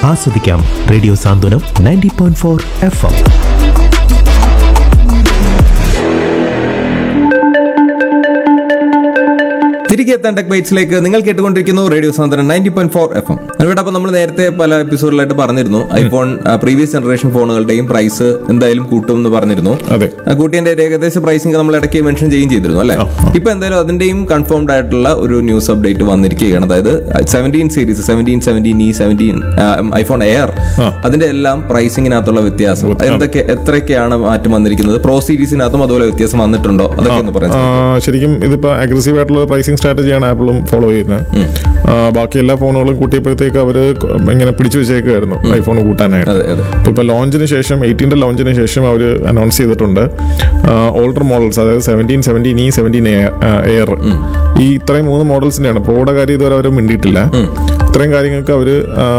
ആസ്വദിക്കാം radio Santhwanam ninety point four F M തിരികെ എത്താൻ ടെക് ബൈറ്റ്സിലേക്ക് നിങ്ങൾ കേട്ടുകൊണ്ടിരിക്കുന്നു റേഡിയോ സാന്ദ്രൻ ninety point four F M ഇവിടെ അപ്പോൾ നമ്മൾ നേരത്തെ പല എപ്പിസോഡിലായിട്ട് പറഞ്ഞിരുന്നു ഐഫോൺ പ്രീവിയസ് ജനറേഷൻ ഫോണുകളുടെയും പ്രൈസ് എന്തായാലും കൂട്ടും എന്ന് പറഞ്ഞിരുന്നു അതെ. ആ, കൂട്ടിയതിന്റെ ഒരു ഏകദേശ പ്രൈസിംഗ് നമ്മൾ ഇടയ്ക്ക് മെൻഷൻ ചെയ്യുകയും ചെയ്തിരുന്നു അല്ലെ ഇപ്പൊ എന്തായാലും അതിന്റെയും കൺഫേംഡ് ആയിട്ടുള്ള ഒരു ന്യൂസ് അപ്ഡേറ്റ് വന്നിരിക്കുകയാണ് അതായത് seventeen series seventeen seventeen E seventeen iPhone air അതിന്റെ എല്ലാം പ്രൈസിങ്ങിനകത്തുള്ള വ്യത്യാസം എന്തൊക്കെ എത്രയൊക്കെയാണ് മാറ്റം വന്നിരിക്കുന്നത് പ്രോ സീരീസിനകത്തും അതുപോലെ വ്യത്യാസം വന്നിട്ടുണ്ടോ അതൊക്കെ ഒന്ന് പറയാം ആ, ശരിക്കും ഇതിപ്പോ അഗ്രസീവ് ആയിട്ടുള്ള പ്രൈസിങ് സ്ട്രാറ്റജിയാണ് ആപ്പിളും ഫോളോ ചെയ്യുന്നത് ആ, ബാക്കി എല്ലാ ഫോണുകളും കൂട്ടിയപ്പോഴത്തേക്ക് അവര് ഇങ്ങനെ പിടിച്ചു വെച്ചേക്കുമായിരുന്നു ഐഫോൺ കൂട്ടാനായിട്ട് അതെ അതെ ഇപ്പൊ ലോഞ്ചിന് ശേഷം എയ്റ്റീൻ്റെ ലോഞ്ചിന് ശേഷം അവർ അനൗൺസ് ചെയ്തിട്ടുണ്ട് ഓൾഡർ മോഡൽസ് അതായത് seventeen seventeen E seventeen air ഈ ഇത്രയും മൂന്ന് മോഡൽസിന്റെയാണ് പ്രോയുടെ കാര്യം ഇതുവരെ അവർ മിണ്ടിയിട്ടില്ല ഇത്രയും കാര്യങ്ങൾക്ക് അവർ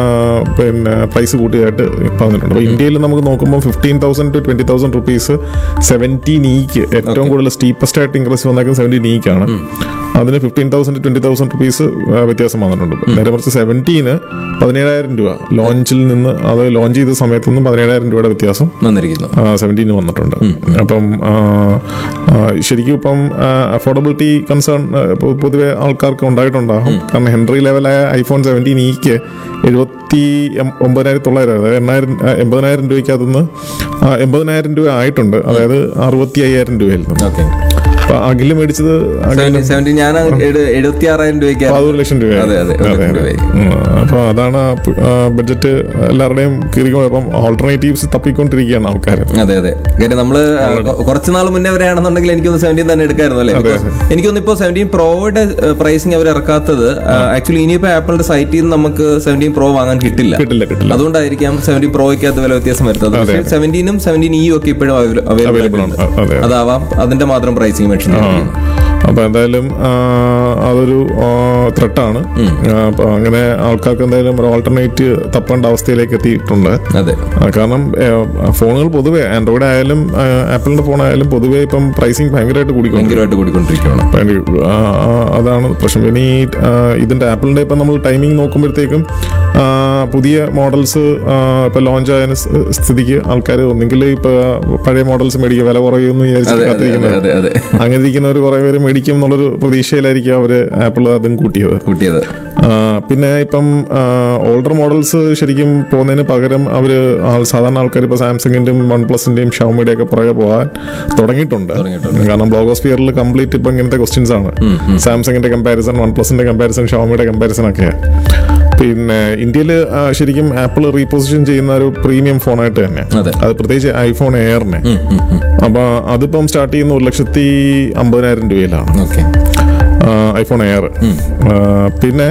പിന്നെ പ്രൈസ് കൂട്ടിയതായിട്ട് പറഞ്ഞിട്ടുണ്ട് അപ്പോൾ ഇന്ത്യയിൽ നമുക്ക് നോക്കുമ്പോൾ fifteen thousand to twenty thousand rupees seventeen ഇക്ക് ഏറ്റവും കൂടുതൽ സ്റ്റീപ്പസ്റ്റ് ആയിട്ട് ഇൻക്രീസ് വന്നേക്കുന്നത് സെവൻറ്റീൻ ഇക്കാണ് അതിന് fifteen thousand twenty thousand rupees വ്യത്യാസം വന്നിട്ടുണ്ട് നേരെ മറിച്ച് സെവൻറ്റീന് പതിനേഴായിരം രൂപ ലോഞ്ചിൽ നിന്ന് അത് ലോഞ്ച് ചെയ്ത സമയത്ത് നിന്ന് പതിനേഴായിരം രൂപയുടെ വ്യത്യാസം വന്നിരിക്കുന്നു സെവൻറ്റീന് വന്നിട്ടുണ്ട് അപ്പം ആ, ആ, ശരിക്കും ഇപ്പം അഫോർഡബിലിറ്റി കൺസേൺ പൊതുവെ ആൾക്കാർക്ക് ഉണ്ടായിട്ടുണ്ടാകും കാരണം ഹെൻറി ലെവലായ ഐഫോൺ സെവൻറ്റീൻ ഇക്ക് എഴുപത്തി എം- ഒമ്പതിനായിരത്തി തൊള്ളായിരം അതായത് എണ്ണായിരം ആ, എൺപതിനായിരം രൂപയ്ക്കകത്തുനിന്ന് ആ, എൺപതിനായിരം രൂപ ആയിട്ടുണ്ട് അതായത് അറുപത്തി അയ്യായിരം രൂപയിൽ നിന്ന് ഓക്കെ അപ്പൊ അഖില് മേടിച്ചത് അഖില് സെവന്റി ഞാൻ എഴുപത്തി ആറായിരം രൂപയ്ക്ക് പതിനൊരു ലക്ഷം രൂപ അതെ, അതെ, ഒരു ലക്ഷം രൂപയായി. അപ്പൊ അതാണ് ബഡ്ജറ്റ് എല്ലാവരുടെയും കീറിക്കൊണ്ട് അപ്പം ഓൾട്ടർനേറ്റീവ്സ് തപ്പിക്കൊണ്ടിരിക്കുകയാണ് ആൾക്കാർ അതെ അതെ കാര്യം നമ്മള് കൊ- കുറച്ച് നാൾ മുന്നേ വരെയാണെന്നുണ്ടെങ്കിൽ എനിക്കൊന്ന് സെവൻറ്റീൻ തന്നെ എടുക്കായിരുന്നു അല്ലേ അതെ, Because എനിക്കൊന്ന് ഇപ്പോൾ സെവൻറ്റീൻ പ്രോയുടെ പ്രൈസിങ് അവർ ഇറക്കാത്തത് ആക്ച്വലി ഇനിയിപ്പോ ആപ്പിളിന്റെ സൈറ്റിൽ നിന്ന് നമുക്ക് സെവൻറ്റീൻ പ്രോ വാങ്ങാൻ കിട്ടില്ല കിട്ടില്ല കിട്ടില്ല അതുകൊണ്ടായിരിക്കാം സെവൻറ്റീൻ പ്രോയ്ക്കകത്ത് വില വ്യത്യാസം വരുന്നത് പക്ഷേ സെവൻറ്റീനും സെവൻറ്റീൻ ഇയും ഒക്കെ ഇപ്പോഴും അവൈലബിൾ അവൈലബിൾ ആണ് അ- അതെ അതാവാം അതിന്റെ മാത്രം പ്രൈസിങ് മെൻഷൻ അപ്പൊ എന്തായാലും ആ, അതൊരു ത്രെട്ടാണ് അപ്പൊ അങ്ങനെ ആൾക്കാർക്ക് എന്തായാലും ഒരു ഓൾട്ടർനേറ്റ് തപ്പേണ്ട അവസ്ഥയിലേക്ക് എത്തിയിട്ടുണ്ട് അതെ ആ, കാരണം ഏ, ഫോണുകൾ പൊതുവെ ആൻഡ്രോയിഡ് ആയാലും ആ, ആപ്പിളിന്റെ ഫോൺ ആയാലും പൊതുവെ ഇപ്പം പ്രൈസിങ് ഭയങ്കരമായിട്ട് കൂടിക്കൊണ്ട് ഭയങ്കരമായിട്ട് കൂടിക്കൊണ്ടിരിക്കുകയാണ് ഭയങ്കര- ആ, ആ, അതാണ് പ്രശ്നം പിന്നെ ഈ ആ, ഇതിന്റെ ആപ്പിളിന്റെ ഇപ്പം നമ്മൾ ടൈമിംഗ് നോക്കുമ്പോഴത്തേക്കും ആ, പുതിയ മോഡൽസ് ഇപ്പൊ ലോഞ്ച് ആയ സ് സ്ഥിതിക്ക് ആൾക്കാർ ഒന്നെങ്കിൽ ഇപ്പൊ പഴയ മോഡൽസ് മേടിക്കുക വില കുറയുമെന്ന് വിചാരിച്ച് അതെ അതെ കാത്തിരിക്കുന്നത് അതെ അതെ അങ്ങനെ ഇരിക്കുന്നവർ കുറെ പേര് മേടിക്കും എന്നുള്ളൊരു പ്രതീക്ഷയിലായിരിക്കും അവര് ആപ്പിൾ അതും കൂട്ടിയത് കൂട്ടിയത് ആ, പിന്നെ ഇപ്പം ഓൾഡർ മോഡൽസ് ശരിക്കും പോകുന്നതിന് പകരം അവര് ആൾ- സാധാരണ ആൾക്കാർ ഇപ്പൊ സാംസങ്ങിന്റെയും വൺ പ്ലസിന്റെയും ഷവമിയുടെ ഒക്കെ പുറകെ പോകാൻ തുടങ്ങിയിട്ടുണ്ട് കാരണം ബ്ലോഗോസ്ഫിയറിൽ കംപ്ലീറ്റ് ഇപ്പൊ ഇങ്ങനത്തെ ക്വസ്റ്റ്യൻസ് ആണ് സാംസങ്ങിന്റെ കമ്പാരിസൺ വൺ പ്ലസിന്റെ കമ്പാരിസൺ ഷവമിയുടെ കമ്പാരിസൺ ഒക്കെ പിന്നെ ഇന്ത്യയിൽ ശരിക്കും ആപ്പിൾ റീപൊസിഷൻ ചെയ്യുന്ന ഒരു പ്രീമിയം ഫോണായിട്ട് തന്നെ അതെ. അത് പ്രത്യേകിച്ച് ഐഫോൺ എയറിനെ അപ്പൊ അതിപ്പം സ്റ്റാർട്ട് ചെയ്യുന്ന ഒരു ലക്ഷത്തി അമ്പതിനായിരം രൂപയിലാണ് ഓക്കെ ഐഫോൺ എയർ പിന്നെ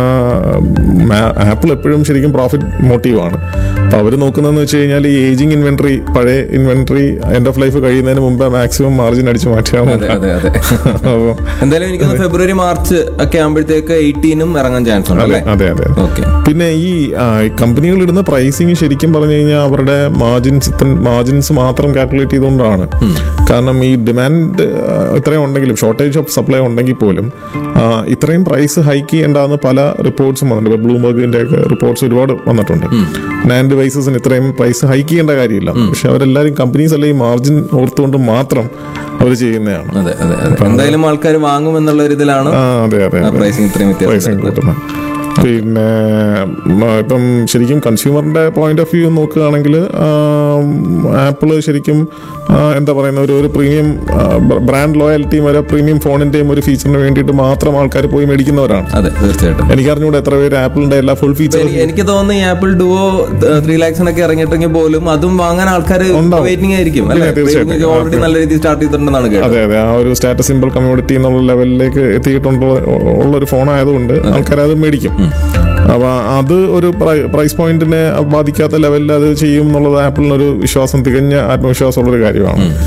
ആപ്പിൾ എപ്പോഴും ശരിക്കും പ്രോഫിറ്റ് മോട്ടീവാണ് അപ്പൊ അവർ നോക്കുന്നതെന്ന് വെച്ച് കഴിഞ്ഞാൽ ഈ ഏജിങ് ഇൻവെന്ററി പഴയ ഇൻവെന്ററി എൻഡ് ഓഫ് ലൈഫ് കഴിയുന്നതിന് മുമ്പ് മാക്സിമം മാർജിൻ അടിച്ച് മാറ്റിയാണ് അതെ അതെ അതെ അപ്പോൾ എന്തായാലും എനിക്കൊന്ന് ഫെബ്രുവരി മാർച്ച് ഒക്കെ ആകുമ്പോഴത്തേക്ക് എയ്റ്റീനും ഇറങ്ങാൻ ചാൻസ് ഉണ്ട് അല്ലേ അതെ അതെ ഓക്കെ പിന്നെ ഈ കമ്പനികൾ ഇടുന്ന പ്രൈസിങ് ശരിക്കും പറഞ്ഞു കഴിഞ്ഞാൽ അവരുടെ മാർജിൻസ് മാർജിൻസ് മാത്രം കാൽക്കുലേറ്റ് ചെയ്തുകൊണ്ടാണ് കാരണം ഈ ഡിമാൻഡ് ഇത്രയും ഉണ്ടെങ്കിലും ഷോർട്ടേജ് ഓഫ് സപ്ലൈ ഉണ്ടെങ്കിൽ പോലും ആ, ഇത്രയും പ്രൈസ് ഹൈക്ക് ചെയ്യേണ്ടാന്ന് പല റിപ്പോർട്ട്സും വന്നിട്ടുണ്ട് ഇപ്പോൾ ബ്ലൂംബർഗിന്റെ ഒക്കെ റിപ്പോർട്ട്സ് ഒരുപാട് വന്നിട്ടുണ്ട് നാൻഡ് ഡിവൈസസിന് ഇത്രയും പ്രൈസ് ഹൈക്ക് ചെയ്യേണ്ട കാര്യമില്ല പക്ഷെ അവരെല്ലാവരും കമ്പനീസ് അല്ലെ ഈ മാർജിൻ ഓർത്തുകൊണ്ട് മാത്രം അവർ ചെയ്യുന്നതാണ് അതെ അതെ അതെ എന്തായാലും ആൾക്കാർ വാങ്ങും എന്നുള്ള ഒരു ഇതിലാണ് ആ അതെ അതെ അതെ പ്രൈസിങ് ഇത്രയും വ്യത്യാസം പ്രൈസിങ് കൂട്ടുന്നത് പിന്നെ മ, ഇപ്പം ശരിക്കും കൺസ്യൂമറിന്റെ പോയിന്റ് ഓഫ് വ്യൂ നോക്കുകയാണെങ്കിൽ ആപ്പിള് ശരിക്കും ആ, എന്താ പറയുന്ന ഒരു ഒരു പ്രീമിയം ബ്രാൻഡ് ലോയൽറ്റിയും ഒരു പ്രീമിയം ഫോണിന്റെയും ഒരു ഫീച്ചറിന് വേണ്ടിയിട്ട് മാത്രം ആൾക്കാർ പോയി മേടിക്കുന്നവരാണ് അതെ തീർച്ചയായിട്ടും എനിക്കറിഞ്ഞൂടെ എത്ര പേര് ആപ്പിളിന്റെ എല്ലാ ഫുൾ ഫീച്ചർ എനിക്ക് എനിക്ക് തോന്നുന്നു ഈ ആപ്പിൾ ഡുവോ ത്രീ ലാക്സിനൊക്കെ ഇറങ്ങിയിട്ടെങ്കിൽ പോലും അതും വാങ്ങാൻ ആൾക്കാർ ഉണ്ടാവും. വെയിറ്റിംഗ് ആയിരിക്കും അല്ലെ പിന്നെ തീർച്ചയായിട്ടും. ഓൾറെഡി നല്ല രീതിയിൽ സ്റ്റാർട്ട് ചെയ്തിട്ടുണ്ടെന്നാണ് കേട്ടത് അതെ അതെ ആ ഒരു സ്റ്റാറ്റസ് സിമ്പിൾ കമ്മ്യൂണിറ്റി എന്നുള്ള ലെവലിലേക്ക് എത്തിയിട്ടുള്ള ഉള്ളൊരു ഫോൺ ആയതുകൊണ്ട് ആൾക്കാർ അത് മേടിക്കും അപ്പൊ അത് ഒരു പ്രൈസ് പോയിന്റിനെ ബാധിക്കാത്ത ലെവലിൽ അത് ചെയ്യും എന്നുള്ളത് ആപ്പിളിനൊരു വിശ്വാസം തികഞ്ഞ ആത്മവിശ്വാസമുള്ള ഒരു കാര്യമാണ്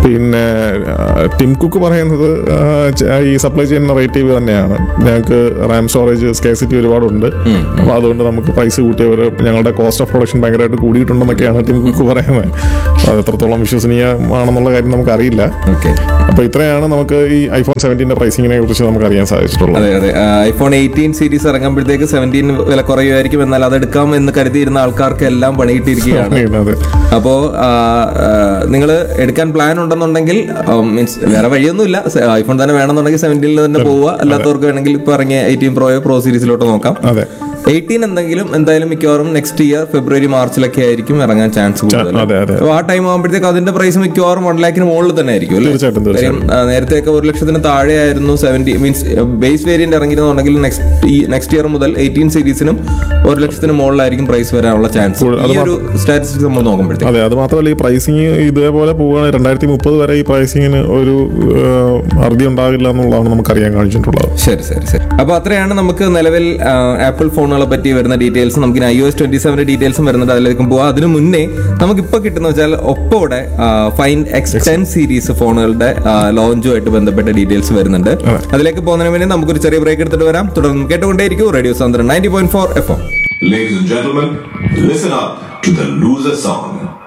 പിന്നെ ആ, ടിം കുക്ക് പറയുന്നത് ആ, ച- ഈ സപ്ലൈ ചെയിൻ നറേറ്റീവ് തന്നെയാണ് ഞങ്ങൾക്ക് റാം സ്റ്റോറേജ് സ്കേസിറ്റി ഒരുപാടുണ്ട് അപ്പോൾ അതുകൊണ്ട് നമുക്ക് പ്രൈസ് കൂട്ടിയവർ ഞങ്ങളുടെ കോസ്റ്റ് ഓഫ് പ്രൊഡക്ഷൻ ഭയങ്കരമായിട്ട് കൂടിയിട്ടുണ്ടെന്നൊക്കെയാണ് ടിം കുക്ക് പറയുന്നത് അത് എത്രത്തോളം വിശ്വസനീയമാണെന്നുള്ള കാര്യം നമുക്കറിയില്ല ഓക്കെ അപ്പോൾ ഇത്രയാണ് നമുക്ക് ഈ ഐഫോൺ സെവൻറ്റീൻ്റെ പ്രൈസിങ്ങിനെ കുറിച്ച് നമുക്ക് അറിയാൻ സാധിച്ചിട്ടുള്ളത് അതെ അതെ ഐഫോൺ എയ്റ്റീൻ സീരീസ് ഇറങ്ങുമ്പോഴത്തേക്ക് സെവൻറ്റീൻ വില കുറയുമായിരിക്കും എന്നാൽ അത് എടുക്കാം എന്ന് കരുതിയിരുന്ന ആൾക്കാർക്ക് എല്ലാം പണിയിട്ടിരിക്കുകയാണ് അതെ അപ്പോ നിങ്ങൾ എടുക്കാൻ പ്ലാൻ ഉണ്ടെന്നുണ്ടെങ്കിൽ മീൻസ് വേറെ വഴിയൊന്നുമില്ല ഐഫോൺ തന്നെ വേണമെന്നുണ്ടെങ്കിൽ സെവൻറ്റീനിൽ തന്നെ പോവുക അല്ലാത്തവർക്ക് വേണമെങ്കിൽ ഇപ്പൊ ഇറങ്ങിയ എയ്റ്റീൻ പ്രോയോ പ്രോ സീരീസിലോട്ട് നോക്കാം അതെ എയ്റ്റീൻ എന്തെങ്കിലും എന്തായാലും മിക്കവാറും നെക്സ്റ്റ് ഇയർ ഫെബ്രുവരി മാർച്ചിലൊക്കെ ആയിരിക്കും ഇറങ്ങാൻ ചാൻസ് കൂടുതൽ അതെ അതെ അപ്പൊ ആ ടൈം ആകുമ്പോഴത്തേക്ക് അതിന്റെ പ്രൈസ് മിക്കവാറും വൺ ലാഖിന് മുകളിൽ തന്നെ ആയിരിക്കും അല്ലേ തീർച്ചയായിട്ടും തീർച്ചയായിട്ടും കാര്യം ആ, നേരത്തെയൊക്കെ ഒരു ലക്ഷത്തിന് താഴെയായിരുന്നു സെവന്റി മീൻസ് ബേസ് വേരിയന്റ് ഇറങ്ങിയിരുന്നുണ്ടെങ്കിൽ നെക്സ്റ്റ് ഈ നെക്സ്റ്റ് ഇയർ മുതൽ എയ്റ്റീൻ സീരീസിനും ഒരു ലക്ഷത്തിന് മുകളിലായിരിക്കും പ്രൈസ് വരാനുള്ള ചാൻസ് ഈ ഒരു സ്റ്റാറ്റിസ്റ്റിക്സ് നമ്മൾ നോക്കുമ്പോഴത്തേക്ക് അതെ അത് മാത്രമല്ല ഈ പ്രൈസിങ് ഇതേപോലെ പോവുകയാണെങ്കിൽ രണ്ടായിരത്തി മുപ്പത് വരെ ഈ പ്രൈസിങ്ങിന് ഒരു ആ, അറുതി ഉണ്ടാകില്ല എന്നുള്ളതാണ് നമുക്കറിയാൻ കാണിച്ചിട്ടുള്ളത് ശരി ശരി ശരി അപ്പൊ അത്രയാണ് നമുക്ക് നിലവിൽ ആപ്പിൾ ഫോണുകളെ പറ്റി വരുന്ന ഡീറ്റെയിൽസ് നമുക്ക് ഐ ഒ എസ് ട്വന്റി സെവന്റെ ഡീറ്റെയിൽസും വരുന്നുണ്ട് അതിലേക്കും പോവാം അതിനു മുന്നേ നമുക്ക് ഇപ്പൊ കിട്ടുന്ന വെച്ചാൽ ഒപ്പോടെ ഫൈൻ എക്സ് ടെൻ സീരീസ് ഫോണുകളുടെ ലോഞ്ചുമായിട്ട് ബന്ധപ്പെട്ട ഡീറ്റെയിൽസ് വരുന്നുണ്ട് അതിലേക്ക് പോകുന്നതിന് മുന്നേ നമുക്കൊരു ചെറിയ ബ്രേക്ക് എടുത്തിട്ട് വരാം തുടർന്ന് കേട്ടുകൊണ്ടേയിരിക്കും റേഡിയോ സാന്ദ്രൻ ninety point four F M Ladies and gentlemen, listen up to the loser song.